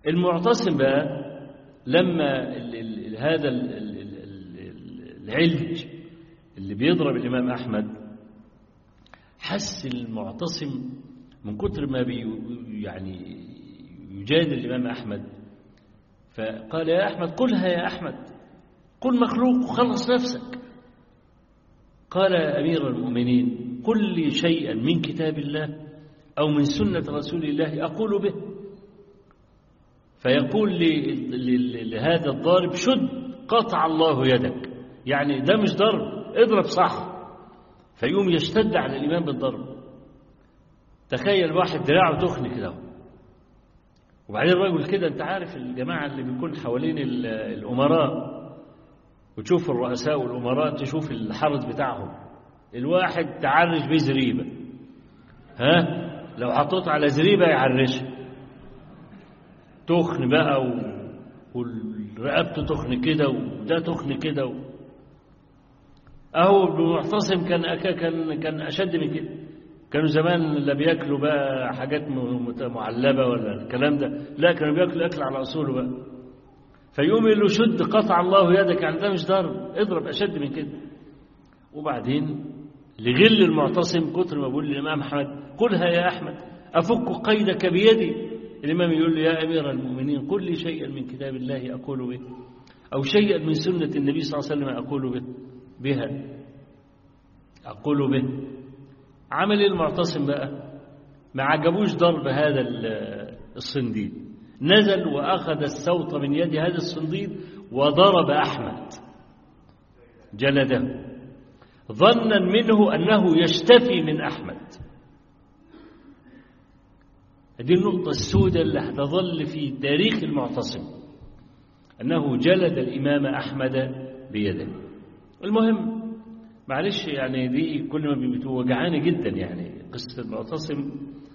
المعتصم بقى لما ال ال هذا ال ال ال العلج اللي بيضرب الإمام أحمد حس المعتصم من كتر ما بي يعني يجادل الإمام أحمد فقال يا أحمد قلها يا أحمد قل مخلوق وخلص نفسك قال يا أمير المؤمنين قل لي شيئا من كتاب الله أو من سنة رسول الله أقول به فيقول لهذا الضارب شد قطع الله يدك يعني ده مش ضرب اضرب صح فيقوم يشتد على الإمام بالضرب تخيل واحد دراعه تخن كده وبعدين الراجل كده انت عارف الجماعة اللي بيكون حوالين الأمراء وتشوف الرؤساء والأمراء تشوف الحرس بتاعهم الواحد تعرج بيه زريبة ها لو حطيته على زريبة يعرشها تخن بقى و... ورقبته تخن كده وده تخن كده و... اهو المعتصم كان كان كان اشد من كده كانوا زمان لا بياكلوا بقى حاجات معلبه ولا الكلام ده لا كانوا بياكلوا اكل على اصوله بقى فيقوم يقول له شد قطع الله يدك يعني ده مش ضرب اضرب اشد من كده وبعدين لغل المعتصم كتر ما بيقول للامام احمد قلها يا احمد افك قيدك بيدي الإمام يقول له يا أمير المؤمنين قل لي شيئا من كتاب الله أقول به أو شيئا من سنة النبي صلى الله عليه وسلم أقول به بها أقول به عمل المعتصم بقى ما عجبوش ضرب هذا الصنديد نزل وأخذ السوط من يد هذا الصنديد وضرب أحمد جلده ظنا منه أنه يشتفي من أحمد هذه النقطة السوداء اللي هتظل في تاريخ المعتصم أنه جلد الإمام أحمد بيده المهم معلش يعني دي كل ما بتوجعاني جدا يعني قصة المعتصم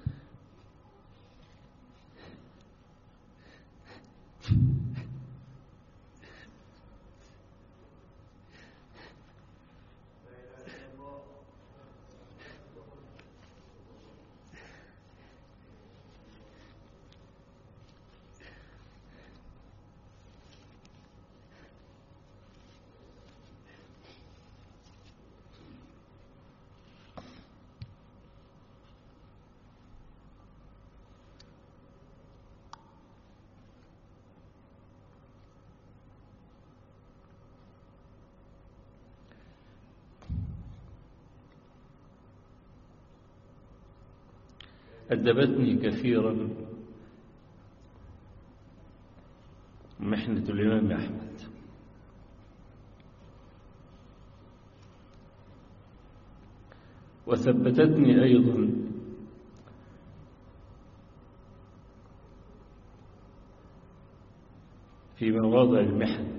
أدبتني كثيرا محنة الإمام أحمد وثبتتني أيضا في مواضع المحن